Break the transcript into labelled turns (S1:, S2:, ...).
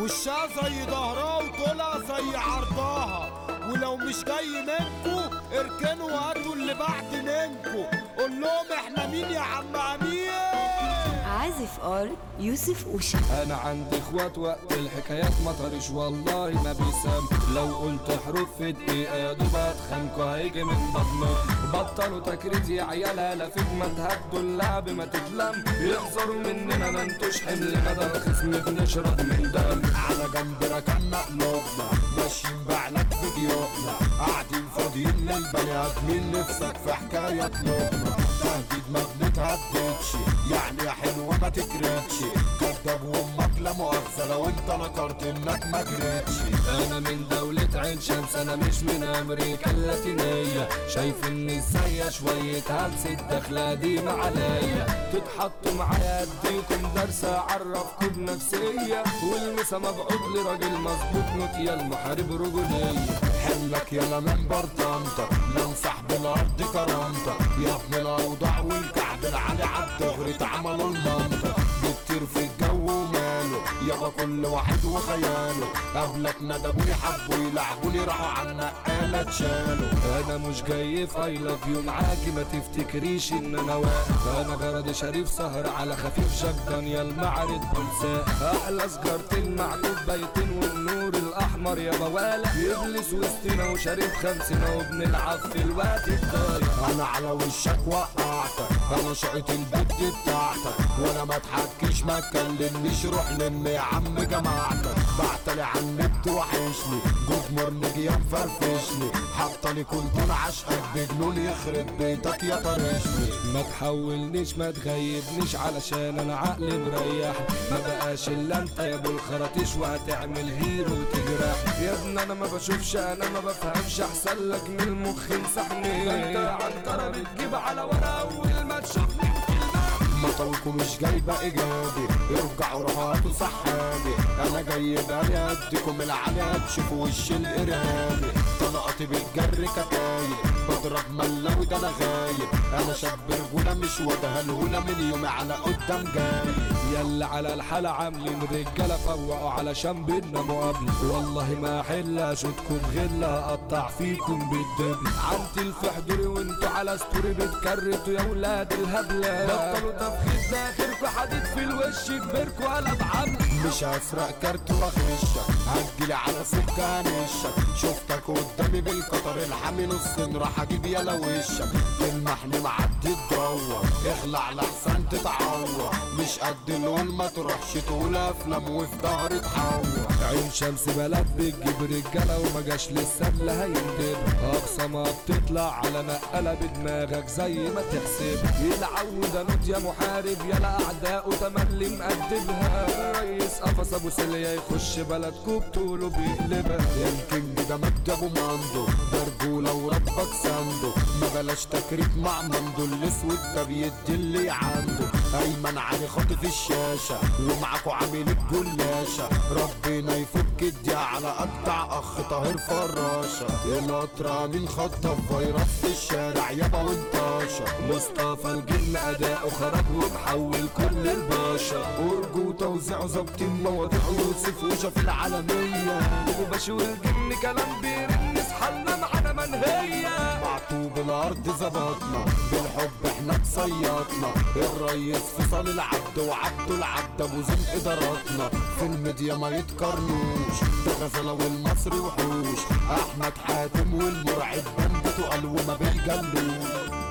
S1: وشها زي ظهرها وطولها زي عرضها ولو مش جاي منكو اركنوا هاتوا اللي بعد منكو قول لهم احنا مين يا عم امين
S2: عازف ار يوسف اوشا
S3: انا عندي اخوات وقت الحكايات ما طرش والله ما بيسام لو قلت حروف في دقيقة يا دوب اتخانكوا هيجي من بطنه بطلوا تكريت يا عيال لا فيك ما تهدوا اللعب ما تتلم يخسروا مننا ما انتوش حملنا ده الخصم بنشرب من دم
S1: على جنب ركنا قلوبنا ماشيين بعلك فيديوهنا قاعدين فاضيين للبني ادمين نفسك في حكايه قلوبنا تهديد ما بنتهددش يعني يا حلوه ما تكرهش كداب وامك لا مؤاخذه لو انت نكرت انك ما جريتش
S3: انا من دولة عين شمس انا مش من امريكا اللاتينية شايف اني ازاي شوية هلس الدخلة دي عليا تتحطوا معايا اديكم درس اعرفكم بنفسية والمسا مبعوث لراجل مظبوط نوتيا المحارب رجولية
S1: حملك يلا من برطانتك نمسح بالارض كرامتك يا ابن الاوضاع والكعب العالي عالدغري اتعملوا المنطق بتطير في الجو وماله يابا كل واحد وخياله قبلك ندبوني حبوا يلعبوني راحوا على النقالة اتشالوا
S3: انا مش جاي في اي لاف يو معاكي ما تفتكريش ان انا واقف انا غرض شريف سهر على خفيف جاك دانيال معرض بلساء احلى سجارة المعكوب بيتين والنور الاحمر يا بوالة ابليس وسطنا وشريف خمسنا وبنلعب في الوقت الضايع
S1: انا على وشك وقعتك انا شقيت البت بتاعتك وانا ما تحكيش ما تكلمنيش روح لم يا عم جماعتك بعتلي عن النت وحشني جود مورنيج يا مفرفشني حطلي كنت انا عشقك بجنون يخرب بيتك يا طرشني
S3: ما تحولنيش ما تغيبنيش علشان انا عقلي مريح ما بقاش الا انت يا ابو الخراطيش وهتعمل هيرو وتجرح يا ابني انا ما بشوفش انا ما بفهمش احسن لك من المخ مسحني انت عنترة بتجيب على ورا اول ما تشوفني
S1: مطلكم مش جايبة ايجابي ارجعوا روحوا هاتوا صحابي انا جاي بالي اديكم العلي تشوفوا وش الارهابي طلقتي بالجر كتايب بضرب ملاوي ده انا غايب انا شاب رجولة مش واد هلهولة من يومي على قدام جاي
S3: يلا على الحالة عاملين رجالة فوقوا علشان بينا مقابلة والله ما حل اشوتكم غلة اقطع فيكم بالدبل عنتي في حضوري وانتوا على ستوري بتكرتوا يا ولاد الهبلة بطلوا تفخيد داخلكوا حديد في الوش كبركوا قلب عمل
S1: مش هسرق كارت واغشك هتجيلي على سكة هنشك شفتك قدامي بالقطر الحامي نص راح اجيب يلا وشك تلمحني معدي تدور اخلع لحسن تتعور مش قد اللون ما تروحش تقول افلام وفي ظهري تحور
S3: عين شمس بلد بتجيب رجالة وما جاش لسه اللي هيندب اقصى ما بتطلع على نقلة بدماغك زي ما تحسب يلعود انوت يا محارب يلا اعداء تملي مقدمها رئيس قفص ابو سلية يخش بلدكوا بطوله بيقلبها
S1: الكينج ده مجد ابو ماندو ده رجولة وربك ساندو ما بلاش تكريت مع ماندو الاسود ده بيدي اللي عنده ايمن علي خاطف الشاشة ومعاكوا عامل الجلاشة ربنا يفك الدي على اجدع اخ طاهر فراشة القطرة من خطف فيروس في الشارع يابا وانتاشا
S3: مصطفى الجن اداؤه خرج ومحول كل البشر
S1: ارجو توزيع ظبط المواضيع يوسف وشا في العالمية
S3: وبشوي الجن كلام بيرن حالنا معانا منهية
S1: معطوب الارض ظبطنا بالحب احنا تصيطنا الريس فصل العبد وعبده العبد ابو زين اداراتنا في الميديا ما يتقارنوش ده غزله والمصري وحوش احمد حاتم والمرعب بندته قال وما بيجلوش